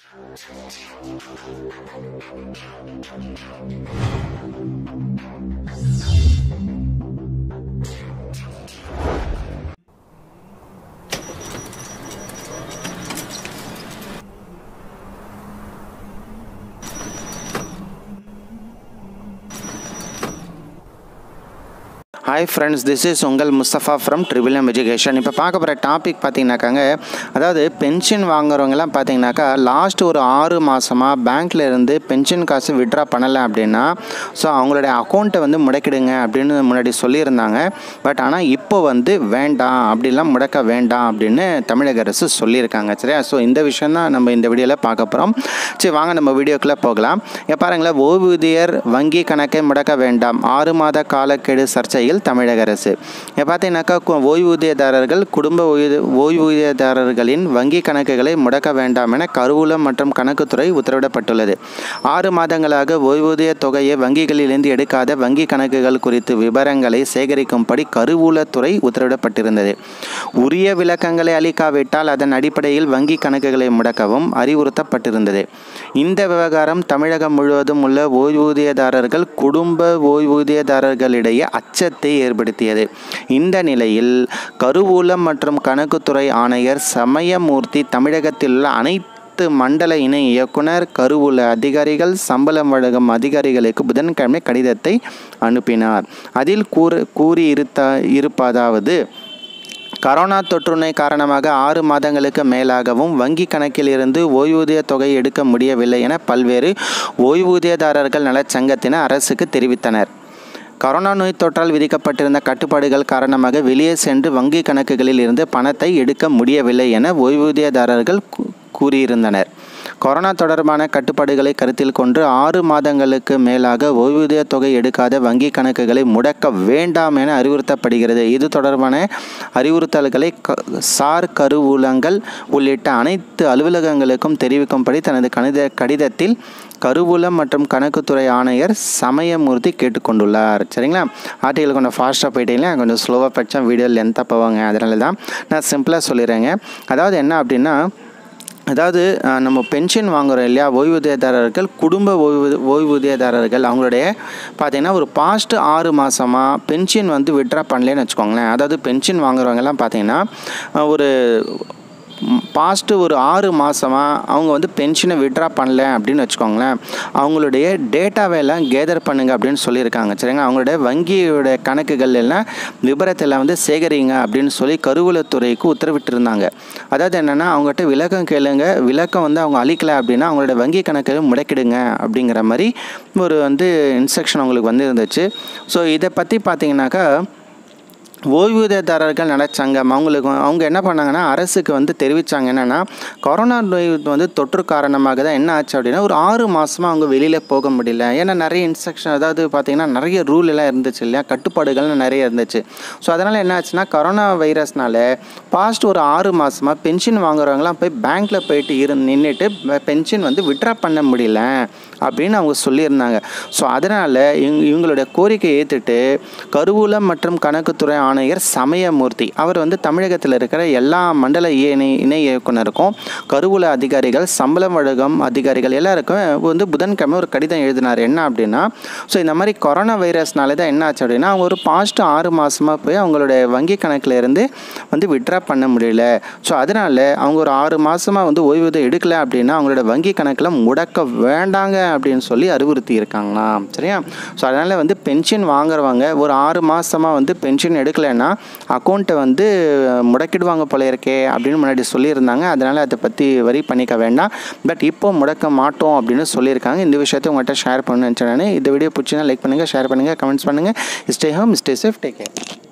hi friends this is உங்கள் Mustafa from triple M education இப்போ பார்க்க போகிற டாபிக் பார்த்தீங்கன்னாக்காங்க அதாவது பென்ஷன் வாங்குறவங்கலாம் பார்த்தீங்கன்னாக்கா லாஸ்ட் ஒரு ஆறு மாதமாக பேங்க்கில் இருந்து பென்ஷன் காசு விட்ரா பண்ணலை அப்படின்னா ஸோ அவங்களுடைய அக்கௌண்ட்டை வந்து முடக்கிடுங்க அப்படின்னு முன்னாடி சொல்லியிருந்தாங்க பட் ஆனால் இப்போ வந்து வேண்டாம் அப்படிலாம் முடக்க வேண்டாம் அப்படின்னு தமிழக அரசு சொல்லியிருக்காங்க சரியா ஸோ இந்த விஷயம் தான் நம்ம இந்த வீடியோவில் பார்க்க போகிறோம் சரி வாங்க நம்ம வீடியோக்குள்ளே போகலாம் இப்போ பாருங்களேன் ஓய்வூதியர் வங்கி கணக்கை முடக்க வேண்டாம் ஆறு மாத காலக்கெடு சர்ச்சையில் தமிழக அரசு இப்போ பார்த்தீங்கன்னாக்கா கு- ஓய்வூதியதாரர்கள் குடும்ப ஓய்வு ஓய்வூதியதாரர்களின் வங்கி கணக்குகளை முடக்க வேண்டாம் என கருவூலம் மற்றும் கணக்குத்துறை உத்தரவிடப்பட்டுள்ளது ஆறு மாதங்களாக ஓய்வூதிய தொகையை வங்கிகளிலிருந்து எடுக்காத வங்கி கணக்குகள் குறித்து விவரங்களை சேகரிக்கும்படி கருவூலத்துறை உத்தரவிடப்பட்டிருந்தது உரிய விளக்கங்களை அளிக்காவிட்டால் அதன் அடிப்படையில் வங்கி கணக்குகளை முடக்கவும் அறிவுறுத்தப்பட்டிருந்தது இந்த விவகாரம் தமிழகம் முழுவதும் உள்ள ஓய்வூதியதாரர்கள் குடும்ப ஓய்வூதியதாரர்களிடையே அச்சத்தை ஏற்படுத்தியது இந்த நிலையில் கருவூலம் மற்றும் கணக்குத்துறை ஆணையர் சமயமூர்த்தி தமிழகத்தில் உள்ள அனைத்து அனைத்து மண்டல இணை இயக்குனர் கருவூல அதிகாரிகள் சம்பளம் வழங்கும் அதிகாரிகளுக்கு புதன்கிழமை கடிதத்தை அனுப்பினார் அதில் கூறு கூறியிருத்த இருப்பதாவது கரோனா தொற்று நோய் காரணமாக ஆறு மாதங்களுக்கு மேலாகவும் வங்கி கணக்கிலிருந்து ஓய்வூதிய தொகை எடுக்க முடியவில்லை என பல்வேறு ஓய்வூதியதாரர்கள் நலச் சங்கத்தினர் அரசுக்கு தெரிவித்தனர் கரோனா நோய் தொற்றால் விதிக்கப்பட்டிருந்த கட்டுப்பாடுகள் காரணமாக வெளியே சென்று வங்கி கணக்குகளில் இருந்து பணத்தை எடுக்க முடியவில்லை என ஓய்வூதியதாரர்கள் கூ- கூறியிருந்தனர் கொரோனா தொடர்பான கட்டுப்பாடுகளை கருத்தில் கொண்டு ஆறு மாதங்களுக்கு மேலாக ஓய்வூதிய தொகை எடுக்காத வங்கி கணக்குகளை முடக்க வேண்டாம் என அறிவுறுத்தப்படுகிறது இது தொடர்பான அறிவுறுத்தல்களை க சார் கருவூலங்கள் உள்ளிட்ட அனைத்து அலுவலகங்களுக்கும் தெரிவிக்கும்படி தனது கணித கடிதத்தில் கருவூலம் மற்றும் கணக்குத்துறை ஆணையர் சமயமூர்த்தி கேட்டுக்கொண்டுள்ளார் சரிங்களா ஆர்டிகல் கொஞ்சம் ஃபாஸ்ட்டாக போயிட்டீங்களா கொஞ்சம் ஸ்லோவாக படித்தா வீடியோ லென்த்தாக போவாங்க அதனால தான் நான் சிம்பிளாக சொல்லிடுறேங்க அதாவது என்ன அப்படின்னா அதாவது அஹ், நம்ம பென்ஷன் வாங்குறோம் இல்லையா ஓய்வூதியதாரர்கள் குடும்ப ஓய்வு ஓய்வூதியதாரர்கள் அவங்களுடைய பார்த்தீங்கன்னா ஒரு பாஸ்ட் ஆறு மாதமாக பென்ஷன் வந்து விட்ரா பண்ணலன்னு வச்சுக்கோங்களேன் அதாவது பென்ஷன் வாங்குறவங்கலாம் பார்த்தீங்கன்னா அஹ், ஒரு பாஸ்ட்டு ஒரு ஆறு மாதமாக அவங்க வந்து பென்ஷனை விட்ரா பண்ணல அப்படின்னு வச்சுக்கோங்களேன் அவங்களுடைய டேட்டாவை எல்லாம் கேதர் பண்ணுங்க அப்படின்னு சொல்லியிருக்காங்க சரிங்க அவங்களுடைய வங்கியோட கணக்குகள் எல்லாம் விபரத்தெல்லாம் வந்து சேகரிங்க அப்படின்னு சொல்லி கருவூலத்துறைக்கு உத்தரவிட்டிருந்தாங்க அதாவது என்னென்னா அவங்ககிட்ட விளக்கம் கேளுங்க விளக்கம் வந்து அவங்க அளிக்கலை அப்படின்னா அவங்களோட வங்கி கணக்கை முடக்கிடுங்க அப்படிங்கிற மாதிரி ஒரு வந்து இன்ஸ்ட்ரக்ஷன் அவங்களுக்கு வந்து இருந்துச்சு ஸோ இதை பற்றி பார்த்தீங்கன்னாக்கா ஓய்வூதியதாரர்கள் நலச்சங்கம் அவங்களுக்கு அவங்க என்ன பண்ணாங்கன்னா அரசுக்கு வந்து தெரிவித்தாங்க என்னென்னா கொரோனா நோய் வந்து தொற்று காரணமாக தான் என்ன ஆச்சு அப்படின்னா ஒரு ஆறு மாதமாக அவங்க வெளியில் போக முடியல ஏன்னா நிறைய இன்ஸ்ட்ரக்ஷன் அதாவது பார்த்திங்கன்னா நிறைய ரூல் எல்லாம் இருந்துச்சு இல்லையா கட்டுப்பாடுகள் நிறைய இருந்துச்சு ஸோ அதனால் என்ன ஆச்சுன்னா கொரோனா வைரஸ்னால பாஸ்ட் ஒரு ஆறு மாதமாக பென்ஷன் வாங்குறவங்களாம் போய் பேங்க்கில் போயிட்டு இரு நின்றுட்டு பென்ஷன் வந்து விட்ரா பண்ண முடியல அப்படின்னு அவங்க சொல்லியிருந்தாங்க ஸோ அதனால் இவங்க இவங்களுடைய கோரிக்கையை ஏற்றுட்டு கருவூலம் மற்றும் கணக்குத்துறை ஆணையர் சமயமூர்த்தி அவர் வந்து தமிழகத்தில் இருக்கிற எல்லா மண்டல இணை இணை இயக்குனருக்கும் கருவூல அதிகாரிகள் சம்பளம் வழங்கும் அதிகாரிகள் எல்லாருக்கும் வந்து புதன்கிழமை ஒரு கடிதம் எழுதினார் என்ன அப்படின்னா ஸோ இந்த மாதிரி கொரோனா வைரஸ்னால தான் என்ன ஆச்சு அப்படின்னா அவங்க ஒரு பாஸ்ட் ஆறு மாதமாக போய் அவங்களுடைய வங்கி கணக்கில் இருந்து வந்து விட்ரா பண்ண முடியல ஸோ அதனால் அவங்க ஒரு ஆறு மாதமாக வந்து ஓய்வூதியம் எடுக்கல அப்படின்னா அவங்களோட வங்கி கணக்கில் முடக்க வேண்டாங்க அப்படின்னு சொல்லி அறிவுறுத்தி இருக்காங்களாம் சரியா ஸோ அதனால் வந்து பென்ஷன் வாங்குறவங்க ஒரு ஆறு மாதமாக வந்து பென்ஷன் எடுக்கலைன்னா அக்கௌண்ட்டை வந்து முடக்கிடுவாங்க போல இருக்கே அப்படின்னு முன்னாடி சொல்லியிருந்தாங்க அதனால் அதை பற்றி வரி பண்ணிக்க வேண்டாம் பட் இப்போ முடக்க மாட்டோம் அப்படின்னு சொல்லியிருக்காங்க இந்த விஷயத்தை உங்கள்கிட்ட ஷேர் பண்ணணும்னு நினச்சேன் நான் இந்த வீடியோ பிடிச்சினா லைக் பண்ணுங்கள் ஷேர் பண்ணுங்கள் கமெண்ட்ஸ் பண்ணுங்கள் stay home stay safe take care